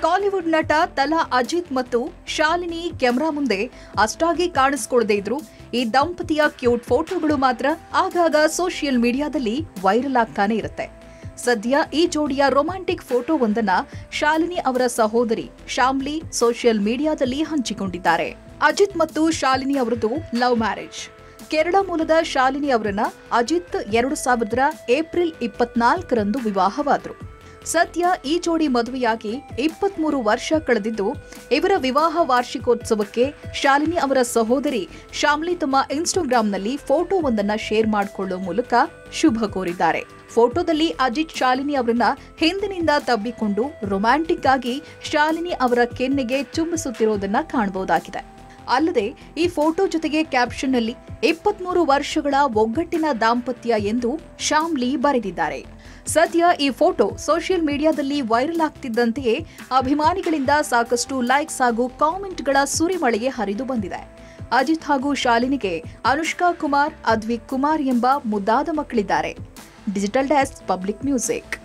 Tollywood ನಟ ತಲಾ ಅಜಿತ್ ಮತ್ತು ಶಾಲಿನಿ ಕೆಮೆರಾ ಮುಂದೆ ಅಷ್ಟಾಗಿ ಕಾಣಿಸ್ಕೊಳ್ಳದೇ ಇದ್ರು ಈ ದಂಪತಿಯ ಕ್ಯೂಟ್ ಫೋಟೋಗಳು ಮಾತ್ರ ಆಗಾಗ ಸೋಷಿಯಲ್ ಮೀಡಿಯಾದಲ್ಲಿ ವೈರಲ್ ಆಗ್ತಾನೆ ಇರುತ್ತೆ ಸದ್ಯ ಈ ಜೋಡಿಯ ರೊಮ್ಯಾಂಟಿಕ್ ಫೋಟೋವೊಂದನ್ನ ಶಾಲಿನಿ ಅವರ ಸಹೋದರಿ ಶಾಮ್ಲಿ ಸೋಷಿಯಲ್ ಮೀಡಿಯಾದಲ್ಲಿ ಹಂಚಿಕೊಂಡಿದ್ದಾರೆ ಅಜಿತ್ ಮತ್ತು ಶಾಲಿನಿ ಅವರದು ಲವ್ ಮ್ಯಾರೇಜ್ ಕೇರಳ ಮೂಲದ ಶಾಲಿನಿ ಅವರನ್ನ ಅಜಿತ್ ಎರಡು ಸಾವಿರದ ಏಪ್ರಿಲ್ ಇಪ್ಪತ್ನಾಲ್ಕರಂದು ವಿವಾಹವಾದರು ಸದ್ಯ ಈ ಜೋಡಿ ಮದುವೆಯಾಗಿ ಇಪ್ಪತ್ಮೂರು ವರ್ಷ ಕಳೆದಿದ್ದು ಇವರ ವಿವಾಹ ವಾರ್ಷಿಕೋತ್ಸವಕ್ಕೆ ಶಾಲಿನಿ ಅವರ ಸಹೋದರಿ ಶಾಮ್ಲಿ ತಮ್ಮ ಇನ್ಸ್ಟಾಗ್ರಾಂನಲ್ಲಿ ಫೋಟೋವೊಂದನ್ನ ಶೇರ್ ಮಾಡಿಕೊಳ್ಳುವ ಮೂಲಕ ಶುಭ ಕೋರಿದ್ದಾರೆ ಫೋಟೋದಲ್ಲಿ ಅಜಿತ್ ಶಾಲಿನಿ ಅವರನ್ನ ಹಿಂದಿನಿಂದ ತಬ್ಬಿಕೊಂಡು ರೊಮ್ಯಾಂಟಿಕ್ ಆಗಿ ಶಾಲಿನಿ ಅವರ ಕೆನ್ನೆಗೆ ಚುಂಬಿಸುತ್ತಿರುವುದನ್ನ ಕಾಣಬಹುದಾಗಿದೆ ಅಲ್ಲದೆ ಈ ಫೋಟೋ ಜೊತೆಗೆ ಕ್ಯಾಪ್ಷನ್ ನಲ್ಲಿ ಇಪ್ಪತ್ಮೂರು ವರ್ಷಗಳ ಒಗ್ಗಟ್ಟಿನ ದಾಂಪತ್ಯ ಎಂದು ಶಾಮ್ಲಿ ಬರೆದಿದ್ದಾರೆ ಸದ್ಯ ಈ ಫೋಟೋ ಸೋಷಿಯಲ್ ಮೀಡಿಯಾದಲ್ಲಿ ವೈರಲ್ ಆಗ್ತಿದ್ದಂತೆಯೇ ಅಭಿಮಾನಿಗಳಿಂದ ಸಾಕಷ್ಟು ಲೈಕ್ಸ್ ಹಾಗೂ ಕಾಮೆಂಟ್ಗಳ ಸುರಿಮಳೆಗೆ ಹರಿದು ಬಂದಿದೆ ಅಜಿತ್ ಹಾಗೂ ಶಾಲಿನಿಗೆ ಅನುಷ್ಕಾ ಕುಮಾರ್ ಅದ್ವಿಕ್ ಕುಮಾರ್ ಎಂಬ ಮುದ್ದಾದ ಮಕ್ಕಳಿದ್ದಾರೆ ಡಿಜಿಟಲ್ ಡೆಸ್ಕ್ ಪಬ್ಲಿಕ್ ಮ್ಯೂಸಿಕ್